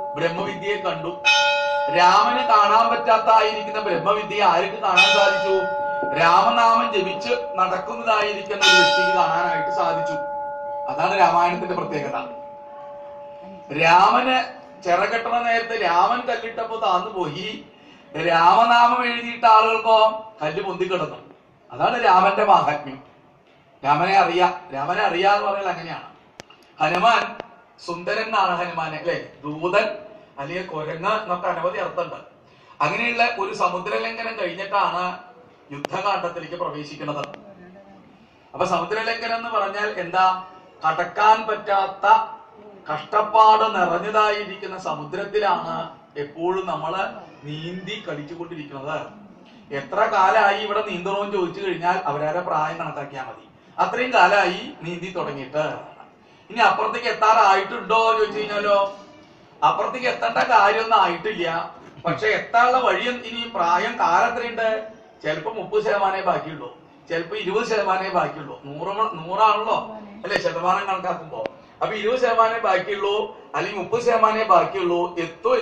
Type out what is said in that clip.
ബ്രഹ്മവിദ്യയെ കണ്ടു രാമന് കാണാൻ പറ്റാത്തായിരിക്കുന്ന ബ്രഹ്മവിദ്യയെ ആർക്ക് കാണാൻ സാധിച്ചു രാമനാമം ജപിച്ച് നടക്കുന്നതായിരിക്കുന്ന ഒരു വ്യക്തിക്ക് കാണാനായിട്ട് സാധിച്ചു അതാണ് രാമായണത്തിന്റെ പ്രത്യേകത രാമന് ചിറകെട്ടണ നേരത്തെ രാമൻ കല്ലിട്ടപ്പോ താന്നു പോയി രാമനാമം എഴുതിയിട്ട ആളുകൾക്കോ കല്ല് പൊന്തിക്കിടന്നു അതാണ് രാമന്റെ മാഹാത്മ്യം രാമനെ അറിയാം രാമനെ അറിയാന്ന് പറഞ്ഞാൽ അങ്ങനെയാണ് ഹനുമാൻ സുന്ദരൻ എന്നാണ് ഹനുമാൻ അല്ലെ ദൂതൻ അല്ലെങ്കിൽ കുരങ്ങ് എന്നൊക്കെ അനവധി അർത്ഥമുണ്ട് അങ്ങനെയുള്ള ഒരു സമുദ്രലംഘനം കഴിഞ്ഞിട്ടാണ് യുദ്ധകാണ്ഡത്തിലേക്ക് പ്രവേശിക്കുന്നത് അപ്പൊ സമുദ്രലംഘനം എന്ന് പറഞ്ഞാൽ എന്താ കടക്കാൻ പറ്റാത്ത കഷ്ടപ്പാട് നിറഞ്ഞതായിരിക്കുന്ന സമുദ്രത്തിലാണ് എപ്പോഴും നമ്മള് നീന്തി കളിച്ചുകൊണ്ടിരിക്കുന്നത് എത്ര കാലമായി ഇവിടെ നീന്തണമെന്ന് ചോദിച്ചു കഴിഞ്ഞാൽ അവരാരെ പ്രായം കണക്കാക്കിയാൽ മതി അത്രയും കാലമായി നീന്തി തുടങ്ങിയിട്ട് ഇനി അപ്പുറത്തേക്ക് എത്താറായിട്ടുണ്ടോ എന്ന് ചോദിച്ചു കഴിഞ്ഞാലോ അപ്പുറത്തേക്ക് എത്തേണ്ട കാര്യമൊന്നും ആയിട്ടില്ല പക്ഷെ എത്താനുള്ള വഴി ഇനി പ്രായം കാലം എത്രയുണ്ട് ചിലപ്പോ മുപ്പത് ശതമാനമേ ബാക്കിയുള്ളൂ ചിലപ്പോ ഇരുപത് ശതമാനമേ ബാക്കിയുള്ളൂ നൂറ് മ- നൂറാണല്ലോ അല്ലെ ശതമാനം കണക്കാക്കുമ്പോ അപ്പൊ ഇരുപത് ശതമാനമേ ബാക്കിയുള്ളൂ അല്ലെങ്കിൽ മുപ്പത് ശതമാനമേ ബാക്കിയുള്ളൂ എത്തോ